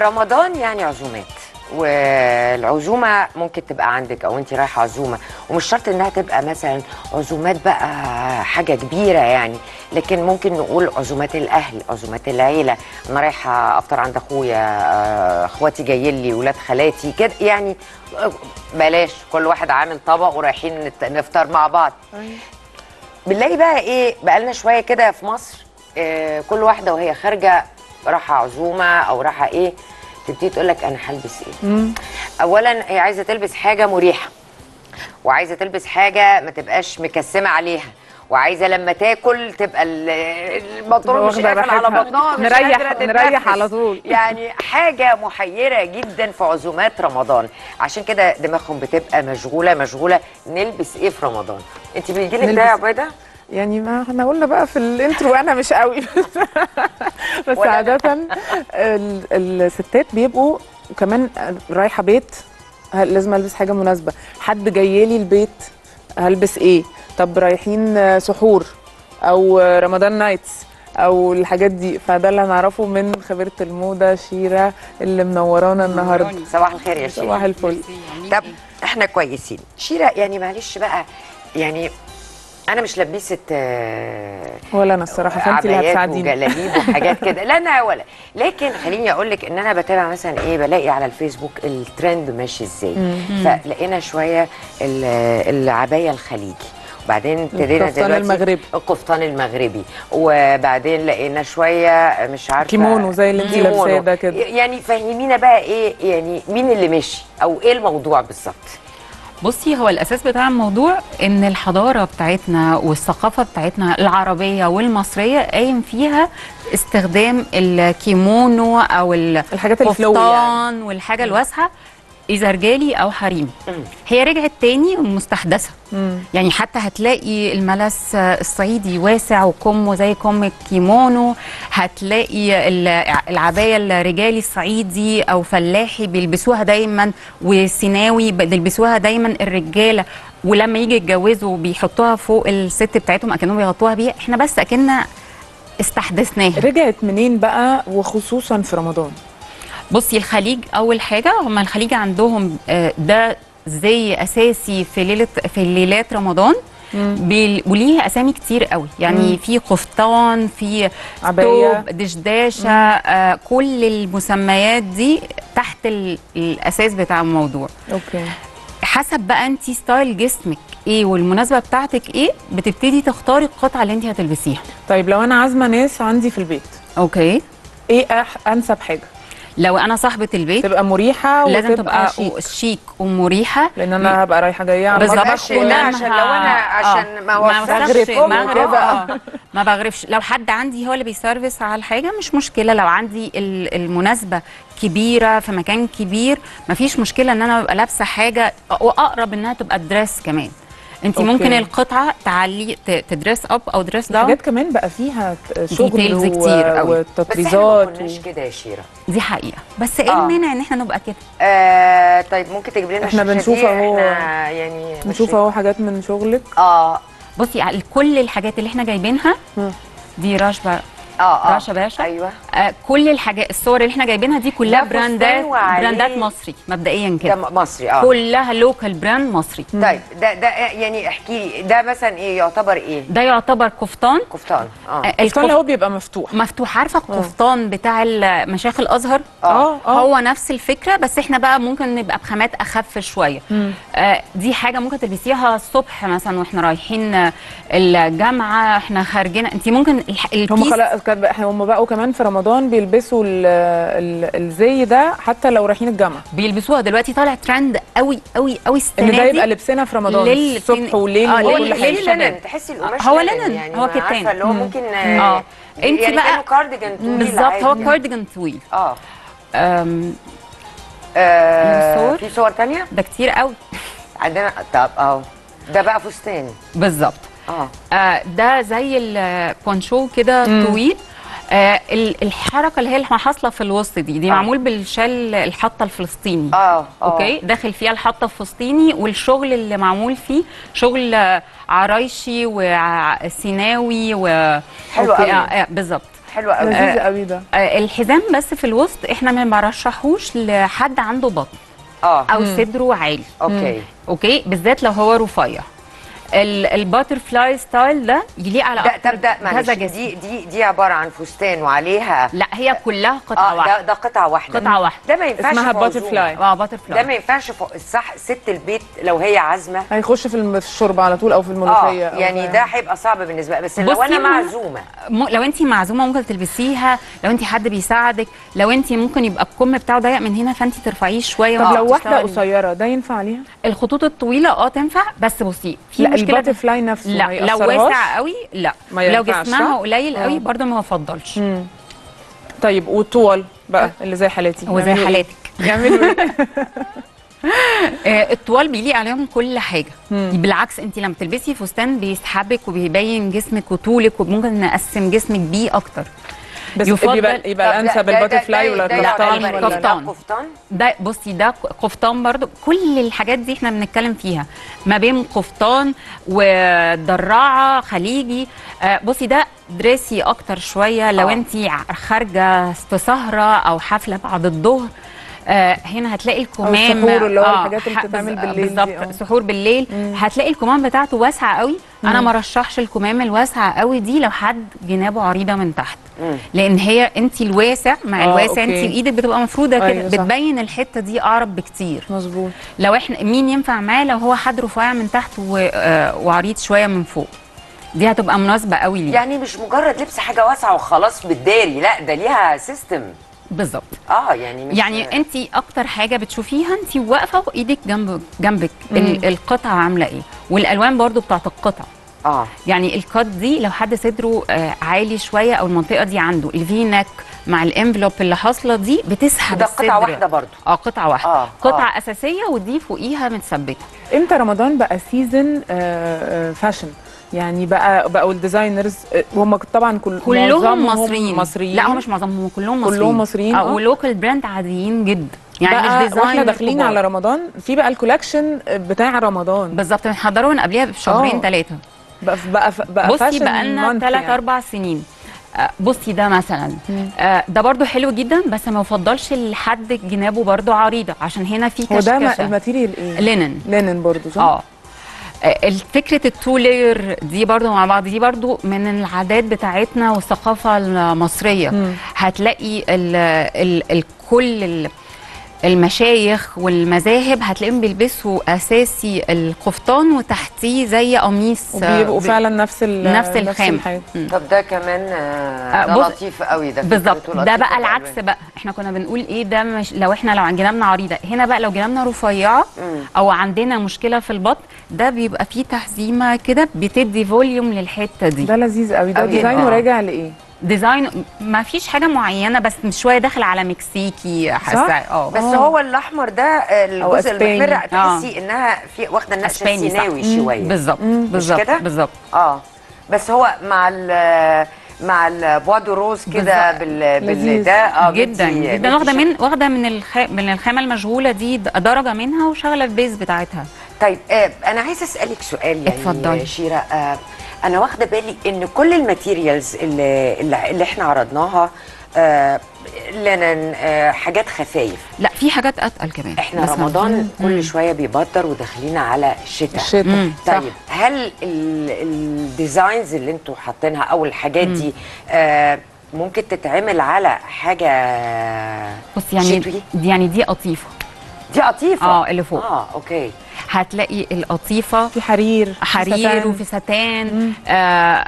رمضان يعني عزومات والعزومه ممكن تبقى عندك او انت رايحه عزومه ومش شرط انها تبقى مثلا عزومات بقى حاجه كبيره يعني لكن ممكن نقول عزومات الاهل عزومات العيله انا رايحه افطر عند اخويا آه، اخواتي جايين لي ولاد خالاتي كده يعني آه، بلاش كل واحد عامل طبق ورايحين نت- نفطر مع بعض بنلاقي بقى ايه بقالنا شويه كده في مصر آه كل واحده وهي خارجه رايحه عزومه او رايحه ايه تبتدي تقول لك انا هلبس ايه اولا هي عايزه تلبس حاجه مريحه وعايزه تلبس حاجه ما تبقاش مكسمه عليها وعايزه لما تاكل تبقى ال- البنطلون مش واخدة قافل على راحتها. بطنها مش نريح- قادرة نريح تتنفس. على طول. يعني حاجه محيره جدا في عزومات رمضان عشان كده دماغهم بتبقى مشغوله مشغوله نلبس ايه في رمضان انت بيجي لك ده نلبس- يا عبيده يعني ما احنا قلنا بقى في الانترو انا مش قوي بس ولا أنا. عادة ال- الستات بيبقوا كمان رايحة بيت هل- لازم البس حاجة مناسبة حد جاي لي البيت هلبس ايه طب رايحين سحور او رمضان نايتس او الحاجات دي فده اللي هنعرفه من خبيرة الموضة شيرة اللي منورانا النهارده صباح الخير يا شيخ صباح الفل طب احنا كويسين شيرة يعني معلش بقى يعني انا مش لبيسه آه، ولا انا الصراحة فانت اللي عبايات هتساعديني وجلاليب وحاجات كده لا انا ولا لكن خليني اقول لك ان انا بتابع مثلا ايه بلاقي على الفيسبوك الترند ماشي ازاي فلقينا شويه ال- العبايه الخليجي وبعدين ابتدينا القفطان دلوقتي المغربي. القفطان المغربي وبعدين لقينا شويه مش عارفه كيمونو زي اللي انت كيمونو. لابساه ده كده. يعني فهمينا بقى ايه يعني مين اللي مشي او ايه الموضوع بالظبط بصي هو الاساس بتاع الموضوع ان الحضاره بتاعتنا والثقافه بتاعتنا العربيه والمصريه قايم فيها استخدام الكيمونو او الحاجات الفلوي يعني. القفطان والحاجه الواسعه اذا رجالي او حريمي هي رجعت تاني مستحدثه يعني حتى هتلاقي الملس الصعيدي واسع وكمه زي كم الكيمونو هتلاقي ال- العبايه الرجالي الصعيدي او فلاحي بيلبسوها دايما وسيناوي بيلبسوها دايما الرجاله ولما يجي يتجوزوا بيحطوها فوق الست بتاعتهم اكنهم بيغطوها بيها احنا بس اكننا استحدثناها رجعت منين بقى وخصوصا في رمضان بصي الخليج اول حاجه هم الخليج عندهم آه، ده زي اساسي في ليله في ليلات رمضان بيل- وليه اسامي كتير قوي يعني في قفطان في عباية. ثوب دشداشه آه كل المسميات دي تحت ال- الاساس بتاع الموضوع اوكي حسب بقى انت ستايل جسمك ايه والمناسبه بتاعتك ايه بتبتدي تختاري القطعه اللي انت هتلبسيها طيب لو انا عازمه ناس عندي في البيت اوكي ايه أح انسب حاجه لو انا صاحبه البيت تبقى مريحه لازم وتبقى تبقى شيك شيك ومريحه لان انا هبقى رايحه جايه على بالظبط المطبخ بقاش لا، عشان لو أنا- عشان ما ما وفرش بغرفش فوق ما وكده. بغرف- آه، ما بغرفش لو حد عندي هو اللي بيسرفس على الحاجه مش مشكله لو عندي ال- المناسبه كبيره في مكان كبير مفيش مشكله ان انا ابقى لابسه حاجه واقرب انها تبقى دريس كمان انت أوكي. ممكن القطعه تعلي ت- تدريس اب او دريس داون حاجات كمان بقى فيها ت- شغل ديتيلز و- كتير قوي. بس احنا ما وتطريزات كناش و... كده يا شيره دي حقيقه بس ايه آه. المانع ان احنا نبقى كده آه طيب ممكن تجيب لنا إحنا الشاشة بنشوف دي؟ أهو. احنا يعني نشوف مش- اهو حاجات من شغلك اه بصي على كل الحاجات اللي احنا جايبينها مم. دي راشبه اه اه رشا باشا ايوه آه كل الحاجات الصور اللي احنا جايبينها دي كلها ده فستان براندات وعليه- براندات مصري مبدئيا ده كده م- مصري اه كلها لوكال براند مصري طيب ده ده يعني احكي لي ده مثلا ايه يعتبر ايه ده يعتبر قفطان قفطان اه آه، الفستان اللي القف- هو بيبقى مفتوح مفتوح عارفه القفطان بتاع ال- مشايخ الازهر اه اه هو نفس الفكره بس احنا بقى ممكن نبقى بخامات اخف شويه آه دي حاجه ممكن تلبسيها الصبح مثلا واحنا رايحين آه، الجامعه احنا خارجين انت ممكن الح- هم البيس خلاص كان بقى- هم بقوا كمان في رمضان بيلبسوا ال ال الزي ده حتى لو رايحين الجامعه بيلبسوها دلوقتي طالع ترند قوي قوي قوي السنه ان ده دي يبقى لبسنا في رمضان لل- الصبح وليل آه، وكل ليل- حاجه ليل- ليه شباب. لينن تحسي القماش هو لينن لينن، يعني هو ما كتان. عارفه اللي هو ممكن آه اه انت يعني بقى كانه كارديجان طويل بالظبط هو عادي. كارديجان طويل اه أم، آه، الصور؟ في صور تانية ده كتير قوي عندنا طب اهو ده بقى فستان بالظبط اه آه ده زي البونشو كده طويل آه ال- الحركه اللي هي اللي حاصله في الوسط دي دي آه. معمول بالشال الحطه الفلسطيني اه اه اوكي داخل فيها الحطه الفلسطيني والشغل اللي معمول فيه شغل آه، عرايشي وسيناوي و حلو أوكي، قوي. آه آه بالظبط حلوه قوي لذيذ قوي ده آه، الحزام بس في الوسط احنا ما بنرشحوش لحد عنده بطن اه او صدره عالي اوكي اوكي بالذات لو هو رفيع الباتر فلاي ستايل ده يليق على ده اكتر طب ده معلش كذا جسم دي دي دي عباره عن فستان وعليها لا هي كلها قطعه اه واحده ده ده قطعه واحده قطعه واحده ده ما ينفعش اسمها في باتر عزومة. فلاي. اه باتر ده فلاي ما ينفعش في الصح ست البيت لو هي عازمه هيخش في الم- في الشوربه على طول او في اه الملوخيه أو يعني في- ده هيبقى صعب بالنسبه لي بس لو بصي انا ما- معزومه م- لو انت معزومه ممكن تلبسيها لو انت حد بيساعدك لو انت ممكن يبقى الكم بتاعه ضيق من هنا فانت ترفعيه شويه طب وانت لو واحده بتشتغلي. قصيره ده ينفع عليها؟ الخطوط الطويله اه تنفع بس بصي في لا مشكله الباتر فلاي نفسه ما لا لو يأثرهاش؟ واسع قوي لا ما لو ينفعش، جسمها صح؟ قليل قوي آه. برضه ما بفضلش مم. طيب والطول بقى اللي زي حالتي هو زي يعملوا إيه؟ حالاتك يعملوا ايه؟ آه، الطوال بيليق عليهم كل حاجه بالعكس انت لما تلبسي فستان بيسحبك وبيبين جسمك وطولك وممكن نقسم جسمك بيه اكتر بس يفضل- يبقى طب يبقى ده- الانسب ده- الباتر ده- فلاي ده- ولا ده القفطان يعتبر ولا إيه؟ القفطان. ده قفطان ده بصي ده قفطان برضو كل الحاجات دي احنا بنتكلم فيها ما بين قفطان ودراعه خليجي آه، بصي ده دريسي اكتر شويه لو آه. انت خارجه في سهره او حفله بعد الظهر آه هنا هتلاقي الكمام السحور اللي هو آه، الحاجات اللي ح- بتتعمل بز- بالليل دي، بالظبط آه. سحور بالليل هتلاقي الكمام بتاعته واسعه قوي انا ما رشحش الكمام الواسعه قوي دي لو حد جنابه عريضه من تحت مم. لان هي انت الواسع مع آه، الواسع انت أوكي. ايدك بتبقى مفروده كده أيوة، صح. بتبين الحته دي اقرب بكتير مظبوط لو احنا مين ينفع معاه لو هو حد رفيع من تحت و... آه، وعريض شويه من فوق دي هتبقى مناسبه قوي ليه يعني مش مجرد لبس حاجه واسعه وخلاص بالداري لا ده ليها سيستم بالظبط اه يعني مش يعني انت اكتر حاجه بتشوفيها انت واقفه وايدك جنب جنبك ال- القطعه عامله ايه والالوان برضو بتاعت القطع اه يعني الكات دي لو حد صدره آه، عالي شويه او المنطقه دي عنده الفي نك مع الانفلوب اللي حاصله دي بتسحب ده الصدر قطعه واحده برضو اه قطعه واحده آه، قطعه اساسيه ودي فوقيها متثبته امتى رمضان بقى سيزون فاشن يعني بقى بقوا الديزاينرز آه، هم طبعا كل كلهم معظمهم مصريين مصريين لا هم مش معظمهم هم كلهم مصريين كلهم مصريين، اه آه. ولوكال براند عاديين جدا يعني بقى مش ديزاين واحنا داخلين على رمضان في بقى الكولكشن بتاع رمضان بالظبط بنحضره من قبلها بشهرين آه. ثلاثه بقى بقى بقى بصي فاشن بقى لنا month ثلاث يعني. اربع سنين آه، بصي ده مثلا آه، ده برضو حلو جدا بس ما يفضلش لحد جنابه برضو عريضه عشان هنا في هو ده ما- كشكشه الماتيريال ايه؟ لينن لينن برضو صح؟ اه آه، فكره التو لاير دي برضو مع بعض دي برضو من العادات بتاعتنا والثقافه المصريه هتلاقي ال ال الكل ال المشايخ والمذاهب هتلاقيهم بيلبسوا اساسي القفطان وتحتيه زي قميص آه، وبيبقوا ب- فعلا نفس ال نفس الخامة. الحاجة. مم. طب ده كمان آه آه، ده بص- لطيف قوي ده بالظبط فكرته ده لطيفة بقى بالألوان. العكس بقى احنا كنا بنقول ايه ده مش لو احنا لو عن جنابنا عريضه هنا بقى لو جنابنا رفيعه مم. او عندنا مشكله في البطن ده بيبقى فيه تحزيمه كده بتدي فوليوم للحته دي ده لذيذ قوي ده أوي. ديزاينه آه. راجع لايه؟ ديزاين ما فيش حاجه معينه بس مش شويه داخل على مكسيكي حاسه اه بس آه. هو الاحمر ده آه، أو الجزء أسباني. المحمر تحسي انها في واخده النقش أسباني، صح. السيناوي شويه بالظبط مم. بالظبط كده؟ بالظبط اه بس هو مع ال مع البوادو روز كده بالظبط. بال, بال لذيذ. ده اه جدا بدي- جدا بدي واخده شكل. من واخده من الخ... من الخامه المجهوله دي د- درجه منها وشغله البيز بتاعتها طيب آه انا عايزه اسالك سؤال يعني اتفضلي. شيرا آه انا واخده بالي ان كل الماتيريالز اللي, اللي, اللي احنا عرضناها آه لينن آه حاجات خفايف لا في حاجات اتقل كمان احنا بس- رمضان كل شويه بيبدر وداخلين على الشتاء الشتاء مم. صح. طيب هل ال- الديزاينز اللي انتوا حاطينها او الحاجات دي آه ممكن تتعمل على حاجه بص يعني شتوي دي يعني دي قطيفه دي قطيفه اه اللي فوق اه اوكي هتلاقي القطيفه في حرير في حرير ستان. وفي ستان آه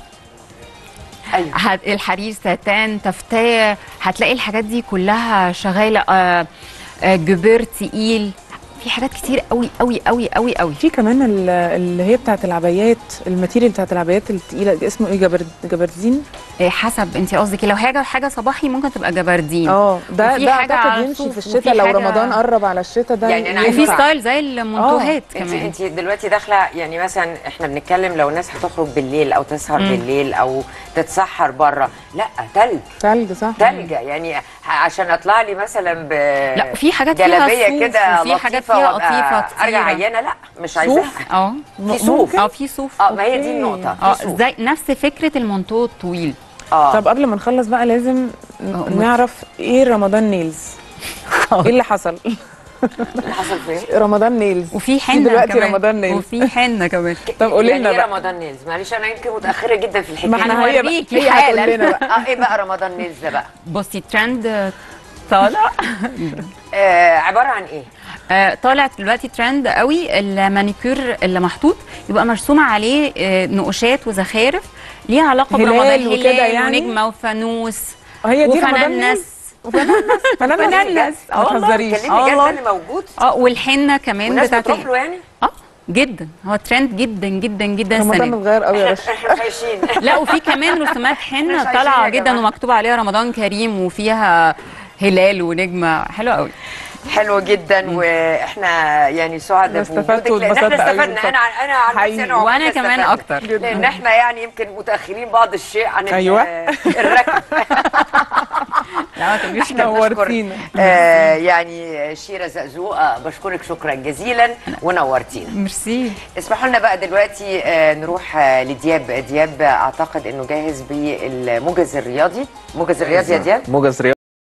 ايوه هت- الحرير ستان تفتاه هتلاقي الحاجات دي كلها شغاله آه آه جبير تقيل في حاجات كتير قوي قوي قوي قوي قوي في كمان ال- اللي هي بتاعت العبايات الماتيريال بتاعت العبايات التقيله دي اسمه ايه جبر جبردين آه حسب انت قصدك لو حاجه حاجه صباحي ممكن تبقى جبردين اه ده وفي ده حاجة اعتقد على يمشي الصوف، في وفي الشتاء لو حاجة- رمضان قرب على الشتاء ده يعني أنا وفي ينفع. ستايل زي المنتوهات انت كمان انت دلوقتي داخله يعني مثلا احنا بنتكلم لو ناس هتخرج بالليل او تسهر مم. بالليل او تتسحر بره لا تلج تلج صح تلج يعني ه- عشان اطلع لي مثلا ب لا في حاجات فيها جلابيه صوف كده وفي حاجات لطيفة فيها وأبقى قطيفه ارجع كتيرة. عيانه لا مش عايزاها اه في صوف اه في صوف اه ما هي دي أوكي. النقطه اه في صوف زي نفس فكره المنتو الطويل اه طب قبل ما نخلص بقى لازم ن- أه، نعرف ايه رمضان نيلز ايه اللي حصل اللي حصل فين رمضان نيلز وفي في حنه دلوقتي كمان رمضان نيلز وفي حنه كمان طب قولي يعني لنا ايه بقى رمضان نيلز معلش انا يمكن متاخره جدا في الحكايه ما احنا هي بقى هنوريكي هي هتقول حالاً. لنا بقى اه ايه بقى رمضان نيلز ده بقى بصي ترند طالع آه عباره عن ايه آه، طالع دلوقتي ترند قوي المانيكير اللي محطوط يبقى مرسوم عليه آه، نقوشات وزخارف ليها علاقه هلال برمضان وكده هلال يعني؟ ونجمه وفانوس هي دي رمضان وفنانس نيلز فنانس فنانس. ما آه والله. تهزريش كلمني آه جد والله. اللي موجود اه والحنه كمان والناس بتاعت بتروح له يعني اه جدا هو ترند جدا جدا جدا السنه رمضان دي. متغير قوي يا باشا احنا خايشين لا وفي كمان رسومات مش حنه عايشين طالعه يا جدا جماعة. ومكتوب عليها رمضان كريم وفيها هلال ونجمه حلوه قوي حلو جدا واحنا يعني سعداء أنا استفدت بوجودك لان احنا واتبسطت قوي استفدنا انا انا عن حقيقي. نفسي انا وعمرنا وانا كمان استفدنا. اكتر لان احنا يعني يمكن متاخرين بعض الشيء عن ال- أيوة. الركب لا ما تقوليش احنا بنشكر نورتينا. آه يعني شيرة زقزوق آه، بشكرك شكرا جزيلا ونورتينا ميرسي اسمحوا لنا بقى دلوقتي آه نروح آه لدياب دياب اعتقد انه جاهز بالموجز الرياضي موجز الرياضي يا دياب موجز رياضي